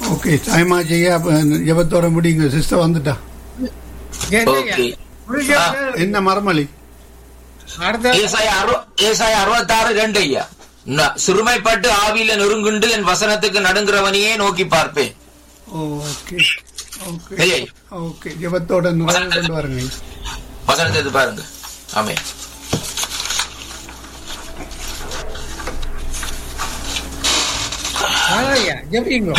Okay time ஆச்சு அப்ப ஜெபத்தோட முடியுங்க சிஸ்டர் வந்துட்டா ஓகே ஆ. என்ன மரமளி அடுத்த ஏசாயா அறு- ஏசாயா அறுபத்தாறு ரெண்டு ஐயா ந- சிறுமைப்பட்டு ஆவியில நொறுங்குண்டு என் வசனத்துக்கு நடுங்குறவனையே நோக்கி பார்ப்பேன் ஓகே ஓகே ஐயா ஓகே ஜெபத்தோட நிறைவு கொண்டு வரங்க வசனத்தை எடுத்து பாருங்க ஆமே ஐயா ஜெபிங்க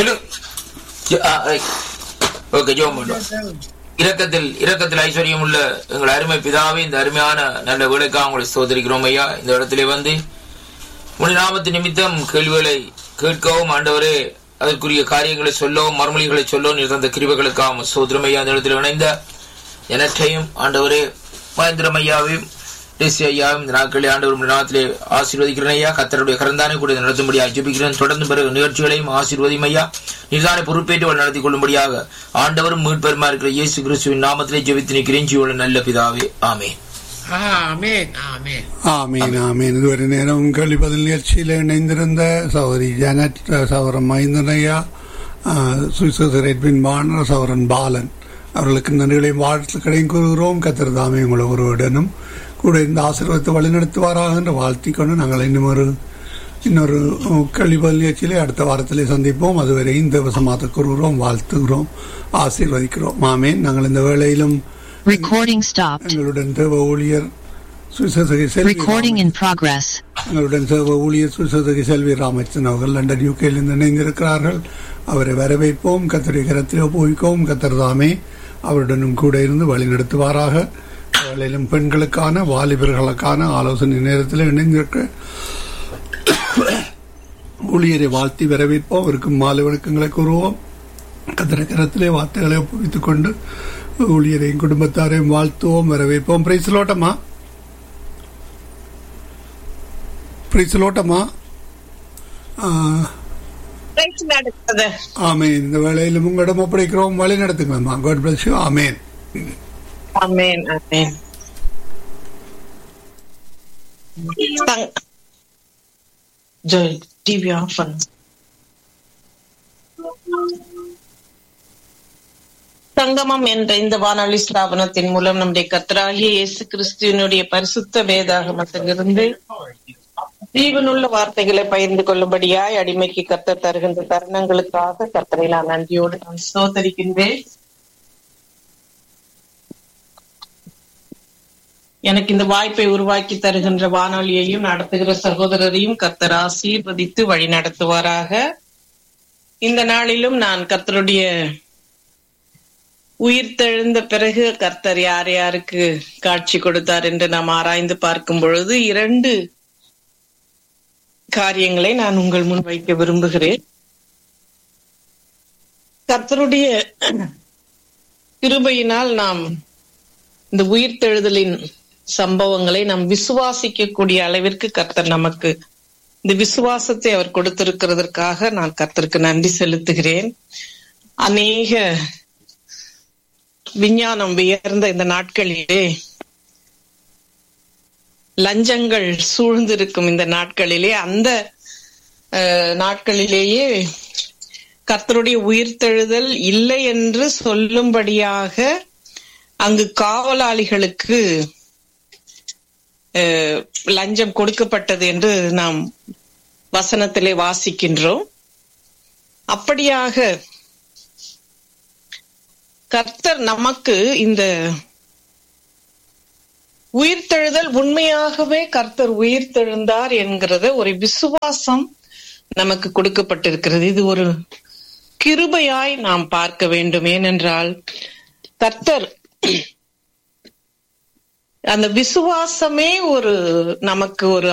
ஓகே ஜோம் பண்ணுவோம் இரக்கத்தில் இரக்கத்தில் ஐஸ்வர்யம் உள்ள எங்கள் அருமை பிதாவே இந்த அருமையான நல்ல வேலைக்காக உங்களை சோதரிக்கிறோம் ஐயா இந்த இடத்திலே வந்து உன் நாமத்து நிமித்தம் கேள்விகளை கேட்கவும் ஆண்டவரே அதற்குரிய காரியங்களை சொல்லவும் மறுமொழிகளை சொல்லவும் இருந்த கிருபைகளுக்காக சோதரம் ஐயா இந்த இடத்தில் இணைந்த எனற்றையும் ஆண்டவரே மகேந்திரம் ஐயாவையும் டெசி ஐயாவும் இந்த நாட்களில் ஆண்டவர் உம்முடைய நாமத்திலே ஆசீர்வதிக்கிறேன் ஐயா கத்தருடைய கரந்தானை கூட இதை நடத்தும்படி ஜெபிக்கிறேன் தொடர்ந்து பிறகு நிகழ்ச்சிகளையும் ஆசீர்வதியும் ஐயா நீர்தானே பொறுப்பேற்று அவள் நடத்தி கொள்ளும்படியாக ஆண்டவரும் மீட்பெருமா இருக்கிற இயேசு கிறிஸ்துவின் நாமத்திலே ஜெபித்து நிற்கிறேன் ஜீவன நல்ல பிதாவே ஆமே ஆமேன் ஆமேன் ஆமீன் ஆமீன் இதுவரை நேரம் கேள்வி பதில் நிகழ்ச்சியில் இணைந்திருந்த சௌரி ஜனட் சௌரன் மைந்தனையா சுவிசர் எட்வின் பானர் சௌரன் பாலன் அவர்களுக்கு நன்றிகளையும் வாழ்த்துக்களையும் கூறுகிறோம் கத்திர தாமே உங்களை ஒருவருடனும் கூட இந்த ஆசீர்வாதத்தை வழிநடத்துவாராக என்று வாழ்த்திக் கொண்டு நாங்கள் இன்னும் ஒரு இன்னொரு கேள்வி பதில் நிகழ்ச்சியிலே அடுத்த வாரத்திலே சந்திப்போம் அதுவரை இந்த வசமாக கூறுகிறோம் வாழ்த்துகிறோம் ஆசீர்வதிக்கிறோம் ஆமேன் நாங்கள் இந்த வேளையிலும் Recording stopped. எங்களுடன் தேவ ஊழியர் சுவிசேஷகி செல்வி Recording in progress. எங்களுடன் தேவ ஊழியர் சுவிசேஷகி செல்வி ராமச்சந்திரன் அவர்கள் லண்டன் யூகேலிருந்து இணைந்திருக்கிறார்கள் அவரை வரவேற்போம் கத்தருடைய கரத்தில் ஒப்புவிக்கவும் கத்தர் தாமே அவருடனும் கூட இருந்து வழி நடத்துவாராக அவர்களிலும் பெண்களுக்கான வாலிபர்களுக்கான ஆலோசனை நேரத்தில் இணைந்திருக்க ஊழியரை வாழ்த்தி வரவேற்போம் அவருக்கு மாலை வணக்கங்களை கூறுவோம் கத்திர கரத்திலே வார்த்தைகளை ஒப்புவித்துக் கொண்டு ஊழியரையும் குடும்பத்தாரையும் வாழ்த்துவோம் வரவேற்போம் பிரைஸ்லோட்டமா பிரைஸ்லோட்டமா Praise the Lord, brother. ஆமேன் இந்த வேளையிலும் உங்களிடம் ஒப்படைக்கிறோம் வழி நடத்துங்களம்மா God bless you amen Amen. Amen. Thank Joy, TV off on. சங்கமம் என்ற இந்த வானொலி ஸ்தாபனத்தின் மூலம் நம்முடைய கர்த்தராகிய இயேசு கிறிஸ்துவனுடைய பரிசுத்த வேதாகமத்திலிருந்து ஜீவனுள்ள வார்த்தைகளை பகிர்ந்து கொள்ளும்படியாய் அடிமைக்கு கர்த்தர் தருகின்ற தருணங்களுக்காக கர்த்தரை நான் நன்றியோடு நான் சோதரிக்கின்றேன் எனக்கு இந்த வாய்ப்பை உருவாக்கி தருகின்ற வானொலியையும் நடத்துகிற சகோதரரையும் கர்த்தர் ஆசீர்வதித்து வழி நடத்துவாராக இந்த நாளிலும் நான் கர்த்தருடைய உயிர்த்தெழுந்த பிறகு கர்த்தர் யார் யாருக்கு காட்சி கொடுத்தார் என்று நாம் ஆராய்ந்து பார்க்கும் பொழுது இரண்டு காரியங்களை நான் உங்கள் முன் வைக்க விரும்புகிறேன் கர்த்தருடைய கிருபையினால் நாம் இந்த உயிர்த்தெழுதலின் சம்பவங்களை நாம் விசுவாசிக்கக்கூடிய அளவிற்கு கர்த்தர் நமக்கு இந்த விசுவாசத்தை அவர் கொடுத்திருக்கிறதற்காக நான் கர்த்தருக்கு நன்றி செலுத்துகிறேன் அநேக விஞ்ஞானம் உயர்ந்த இந்த நாட்களிலே லஞ்சங்கள் சூழ்ந்திருக்கும் இந்த நாட்களிலே அந்த அஹ், நாட்களிலேயே கர்த்தருடைய உயிர்த்தெழுதல் இல்லை என்று சொல்லும்படியாக அங்கு காவலாளிகளுக்கு அஹ், லஞ்சம் கொடுக்கப்பட்டது என்று நாம் வசனத்திலே வாசிக்கின்றோம் அப்படியாக கர்த்தர் நமக்கு இந்த உயிர்த்தெழுதல் உண்மையாகவே கர்த்தர் உயிர்த்தெழுந்தார் என்கிறத ஒரு விசுவாசம் நமக்கு கொடுக்கப்பட்டிருக்கிறது இது ஒரு கிருபையாய் நாம் பார்க்க வேண்டும் ஏனென்றால் கர்த்தர் அந்த விசுவாசமே ஒரு நமக்கு ஒரு